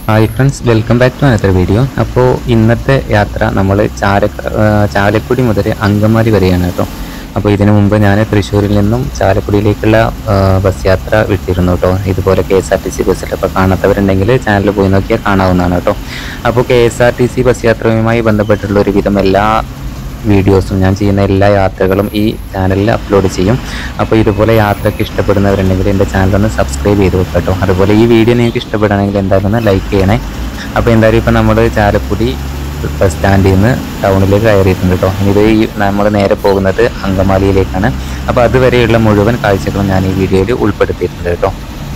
hi friends welcome back to another video അപ്പോൾ ഇന്നത്തെ യാത്ര നമ്മൾ ചാല ചാലക്കുടി മുതൽ അങ്കമാലി വരെയാണ് കേട്ടോ അപ്പോൾ ഇതിനു മുമ്പ് ഞാൻ തൃശ്ശൂരിൽ നിന്നും ചാലക്കുടിയിലേക്കുള്ള ആ, ബസ് യാത്ര വിട്ടിരുന്നു കേട്ടോ ഇതുപോലെ K S R T C ബസ്സിൽ അപ്പോൾ കാണാത്തവരുണ്ടെങ്കിൽ ചാനൽ പോയി നോക്കിയാൽ കാണാവുന്നതാണ് കേട്ടോ അപ്പോൾ K S R T C bus യാത്രയുമായി ബന്ധപ്പെട്ടുള്ള ഒരുവിധം എല്ലാ വീഡിയോസും ഞാൻ ചെയ്യുന്ന എല്ലാ യാത്രകളും ഈ ചാനലിൽ അപ്ലോഡ് ചെയ്യും അപ്പോൾ ഇതുപോലെ യാത്രയ്ക്ക് ഇഷ്ടപ്പെടുന്നവരുണ്ടെങ്കിൽ എൻ്റെ ചാനൽ ഒന്ന് സബ്സ്ക്രൈബ് ചെയ്ത് വെക്കുക കേട്ടോ അതുപോലെ ഈ വീഡിയോ നിങ്ങൾക്ക് ഇഷ്ടപ്പെടുകയാണെങ്കിൽ എന്തായാലും ഒന്ന് ലൈക്ക് ചെയ്യണേ അപ്പോൾ എന്തായാലും ഇപ്പോൾ നമ്മൾ ചാലക്കുടി ബസ് സ്റ്റാൻഡിൽ നിന്ന് ടൗണിലേക്ക് കയറിയിട്ടുണ്ട് കേട്ടോ ഇത് ഈ നമ്മൾ നേരെ പോകുന്നത് അങ്കമാലിയിലേക്കാണ് അപ്പോൾ അതുവരെയുള്ള മുഴുവൻ കാഴ്ചകളും ഞാൻ ഈ വീഡിയോയിൽ ഉൾപ്പെടുത്തിയിട്ടുണ്ട് കേട്ടോ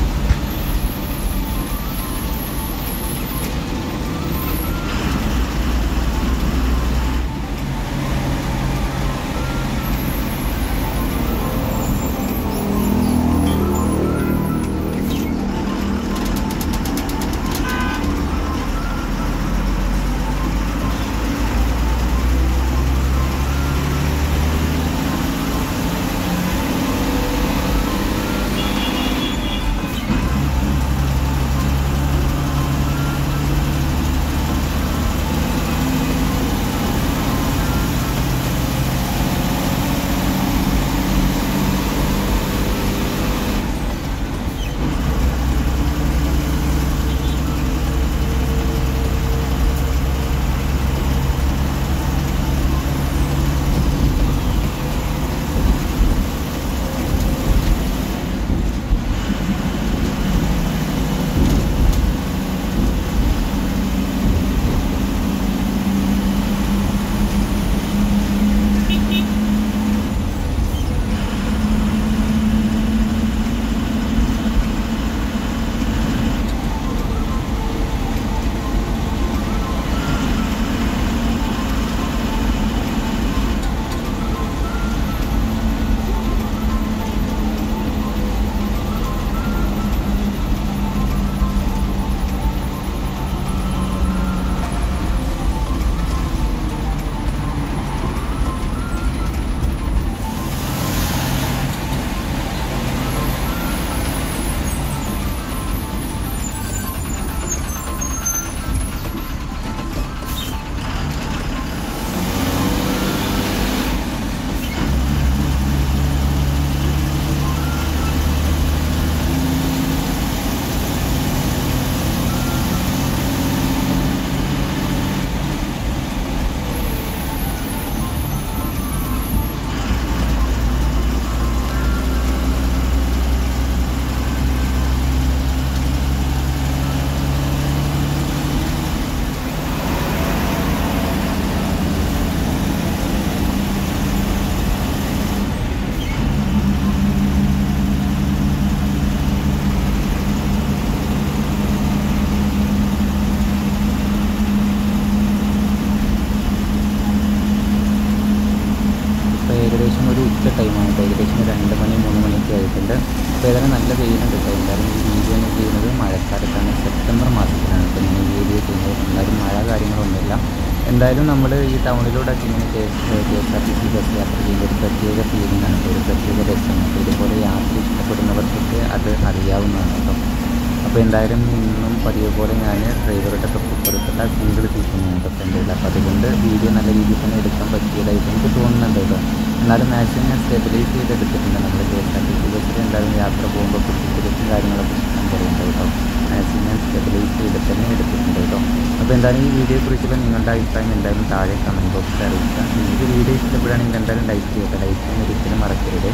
ഇപ്പോൾ ഏകദേശം ഒരു ഉച്ച ടൈമാണ് ഇപ്പോൾ ഏകദേശം ഒരു രണ്ട് മണി മൂന്ന് മണിയൊക്കെ ആയിട്ടുണ്ട് അപ്പോൾ ഏതായാലും നല്ല വെയിലുണ്ട് കേട്ടോ എന്തായാലും ഈ വീഡിയോ എന്ന് ചെയ്യുന്നത് മഴക്കാലത്താണ് സെപ്റ്റംബർ മാസത്തിലാണ് ഇപ്പോൾ ഞാൻ ഈ വീഡിയോ ചെയ്യുന്നത് എന്തായാലും മഴ കാര്യങ്ങളൊന്നുമില്ല എന്തായാലും നമ്മൾ ഈ ടൗണിലൂടെ ഒക്കെ ഇങ്ങനെ K S K S R T C bus യാത്ര ചെയ്യുമ്പോൾ ഒരു പ്രത്യേക ഫീലിംഗ് ആണ് ഒരു പ്രത്യേക രസമാണ് അപ്പോൾ ഇതുപോലെ യാത്ര ഇഷ്ടപ്പെടുന്നവർക്കൊക്കെ അത് അറിയാവുന്നതാണ് കേട്ടോ അപ്പോൾ എന്തായാലും ഇന്നും പതിവ് പോലെ ഞാൻ ഡ്രൈവറുടെ ഒക്കെ കൊടുത്തിട്ടുള്ള സിംഗിൾ സീറ്റിംഗ് ഉണ്ട് ഫ്രണ്ടിൽ അപ്പോൾ അതുകൊണ്ട് വീഡിയോ നല്ല രീതിയിൽ തന്നെ എടുക്കാൻ പറ്റിയതായിട്ട് എനിക്ക് തോന്നുന്നുണ്ട് കേട്ടോ എന്നാലും മാക്സിമം ഞാൻ സ്റ്റെബിലൈസ് ചെയ്ത് എടുത്തിട്ടുണ്ട് നമ്മൾ K S R T C ബസ്സിൽ എന്തായാലും യാത്ര പോകുമ്പോൾ കുട്ടികൾക്കും കാര്യങ്ങളൊക്കെ ഇഷ്ടം പറയുന്നുണ്ട് കേട്ടോ മാക്സിമം ഞാൻ സ്റ്റെബിലൈസ് ചെയ്ത് തന്നെ എടുത്തിട്ടുണ്ട് കേട്ടോ അപ്പോൾ എന്തായാലും ഈ വീഡിയോയെക്കുറിച്ചുള്ള നിങ്ങളുടെ അഭിപ്രായം എന്തായാലും താഴെ കമൻറ്റ് ബോക്സിൽ അറിയിക്കുക നിങ്ങൾക്ക് വീഡിയോ ഇഷ്ടപ്പെടുകയാണെങ്കിൽ എന്തായാലും ലൈക്ക് ചെയ്യുക ലൈക്ക് ചെയ്യാൻ ഒരിക്കലും മറക്കരുത്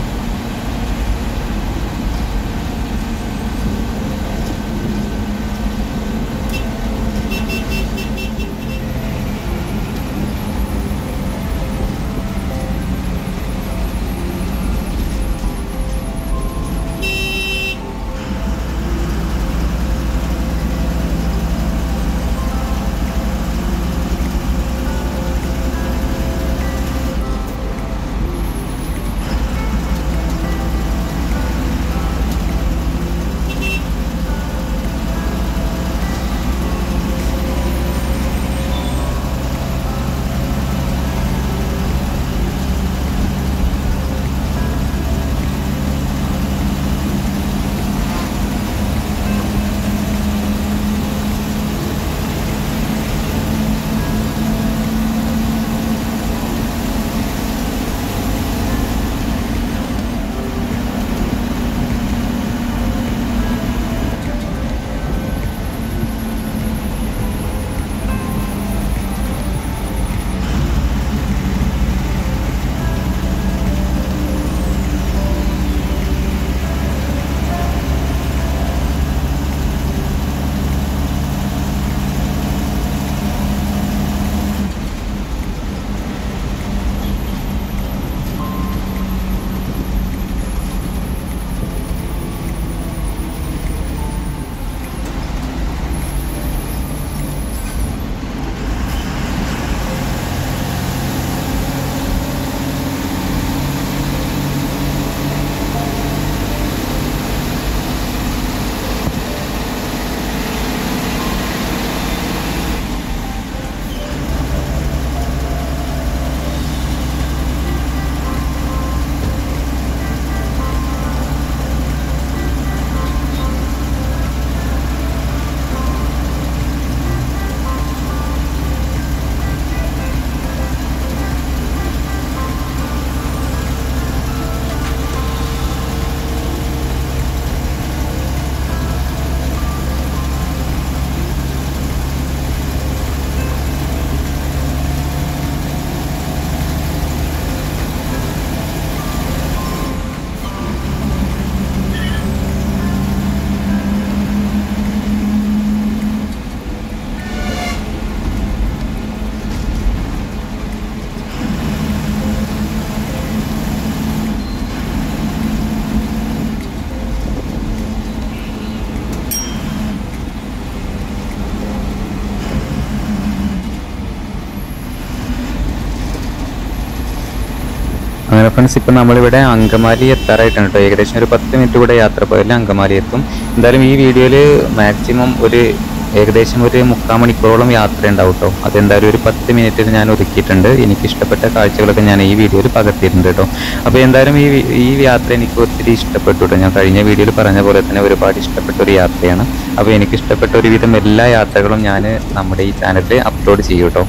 അങ്ങനെ ഫ്രണ്ട്സ് ഇപ്പം നമ്മളിവിടെ അങ്കമാലി എത്താറായിട്ടാണ് കേട്ടോ ഏകദേശം ഒരു പത്ത് മിനിറ്റ് കൂടെ യാത്ര പോയാൽ അങ്കമാലി എത്തും എന്തായാലും ഈ വീഡിയോയിൽ മാക്സിമം ഒരു ഏകദേശം ഒരു മുക്കാൽ മണിക്കൂറോളം യാത്ര ഉണ്ടാവും കേട്ടോ അതെന്തായാലും ഒരു പത്ത് മിനിറ്റിൽ ഞാൻ ഒതുക്കിയിട്ടുണ്ട് എനിക്ക് ഇഷ്ടപ്പെട്ട കാഴ്ചകളൊക്കെ ഞാൻ ഈ വീഡിയോയിൽ പകർത്തിയിട്ടുണ്ട് കേട്ടോ അപ്പോൾ എന്തായാലും ഈ വി- ഈ യാത്ര എനിക്ക് ഒത്തിരി ഇഷ്ടപ്പെട്ടു കേട്ടോ ഞാൻ കഴിഞ്ഞ വീഡിയോയിൽ പറഞ്ഞ പോലെ തന്നെ ഒരുപാട് ഇഷ്ടപ്പെട്ട ഒരു യാത്രയാണ് അപ്പോൾ എനിക്ക് ഇഷ്ടപ്പെട്ട ഒരുവിധം എല്ലാ യാത്രകളും ഞാൻ നമ്മുടെ ഈ ചാനലിൽ അപ്ലോഡ് ചെയ്യും കേട്ടോ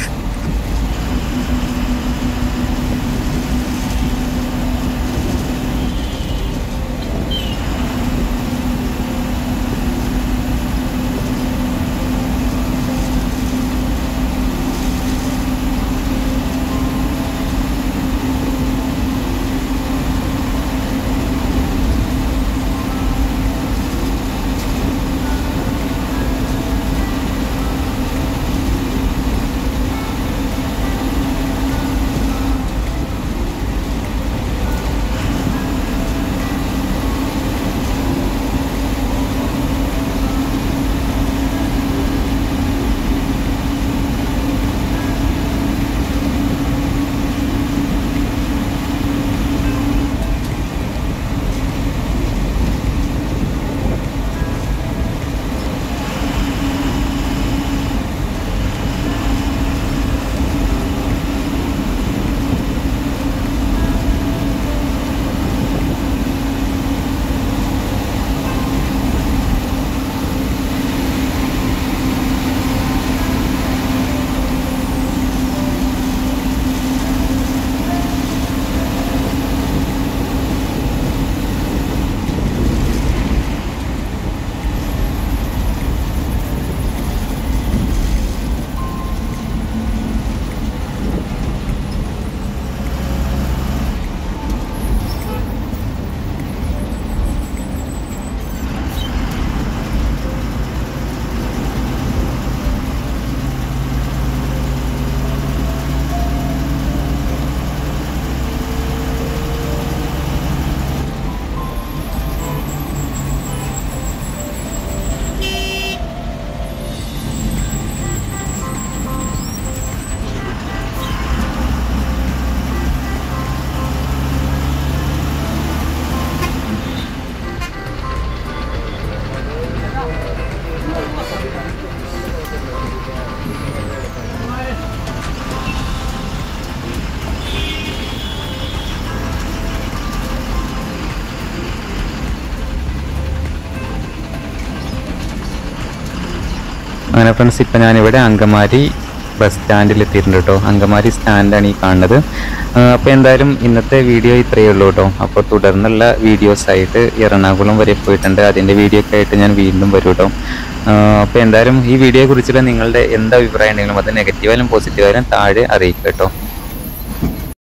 അങ്ങനെ ഫ്രണ്ട്സ് ഇപ്പം ഞാനിവിടെ അങ്കമാലി ബസ് സ്റ്റാൻഡിൽ എത്തിയിട്ടുണ്ട് കേട്ടോ അങ്കമാലി സ്റ്റാൻഡാണ് ഈ കാണുന്നത് അപ്പോൾ എന്തായാലും ഇന്നത്തെ വീഡിയോ ഇത്രയേ ഉള്ളൂ കേട്ടോ അപ്പോൾ തുടർന്നുള്ള വീഡിയോസ് ആയിട്ട് എറണാകുളം വരെ പോയിട്ടുണ്ട് അതിൻ്റെ വീഡിയോ ഒക്കെ ആയിട്ട് ഞാൻ വീണ്ടും വരും കേട്ടോ അപ്പോൾ എന്തായാലും ഈ വീഡിയോയെ കുറിച്ചുള്ള നിങ്ങളുടെ എന്ത് അഭിപ്രായം ഉണ്ടെങ്കിലും അത് നെഗറ്റീവായാലും പോസിറ്റീവായാലും താഴെ അറിയിക്കുക കേട്ടോ